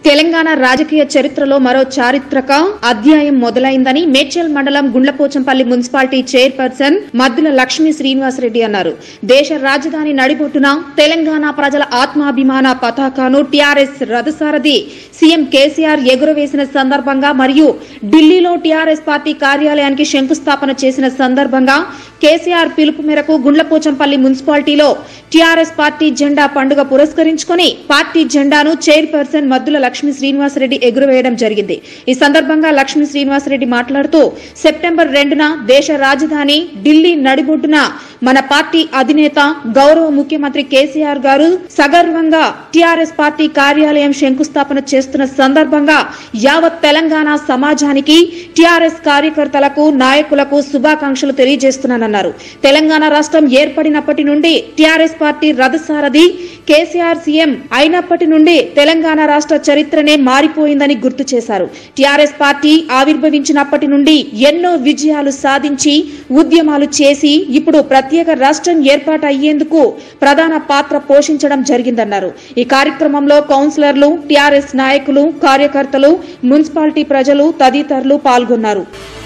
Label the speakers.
Speaker 1: తెలంగాణ రాజకీయ చరిత్రలో మరో చారిత్రక అధ్యాయం మొదలైందని మేడ్చల్ మండలం గుండ్లపోచంపల్లి మున్సిపాలిటీ చైర్పర్సన్ మద్దుల లక్ష్మీ శ్రీనివాసరెడ్డి అన్నారు దేశ రాజధాని నడిబొట్టున తెలంగాణ ప్రజల ఆత్మాభిమాన పతాకాను టీఆర్ఎస్ రథసారథి సీఎం కేసీఆర్ ఎగురవేసిన సందర్భంగా మరియు ఢిల్లీలో టీఆర్ఎస్ పార్టీ కార్యాలయానికి శంకుస్థాపన చేసిన సందర్భంగా కేసీఆర్ పిలుపు మేరకు గుండ్లపోచంపల్లి మున్సిపాలిటీలో టీఆర్ఎస్ పార్టీ జెండా పండుగ పురస్కరించుకుని పార్టీ జెండాను చైర్పర్సన్ మద్దుల లక్ష్మీ శ్రీనివాసరెడ్డి ఎగురవేయడం జరిగింది ఈ సందర్భంగా లక్ష్మీ శ్రీనివాసరెడ్డి మాట్లాడుతూ సెప్టెంబర్ రెండున దేశ రాజధాని ఢిల్లీ నడిబొడ్డున మన పార్టీ అధినేత గౌరవ ముఖ్యమంత్రి కేసీఆర్ గారు సగర్వంగా టీఆర్ఎస్ పార్టీ కార్యాలయం శంకుస్థాపన చేస్తున్న సందర్భంగా యావత్ తెలంగాణ సమాజానికి టీఆర్ఎస్ కార్యకర్తలకు నాయకులకు శుభాకాంక్షలు తెలియజేస్తున్నానన్నారు తెలంగాణ రాష్ట్రం ఏర్పడినప్పటి నుండి టీఆర్ఎస్ పార్టీ రథసారథి కేసీఆర్ సీఎం అయినప్పటి నుండి తెలంగాణ రాష్ట్ర చరిత్రనే మారిపోయిందని గుర్తు చేశారు టీఆర్ఎస్ పార్టీ ఆవిర్భవించినప్పటి నుండి ఎన్నో విజయాలు సాధించి ఉద్యమాలు చేసి ఇప్పుడు ప్రత్యేక రాష్ట్రం ఏర్పాటు అయ్యేందుకు ప్రధాన పాత్ర పోషించడం జరిగిందన్నారు ఈ కార్యక్రమంలో కౌన్సిలర్లు టీఆర్ఎస్ నాయకులు కార్యకర్తలు మున్సిపాలిటీ ప్రజలు తదితరులు పాల్గొన్నారు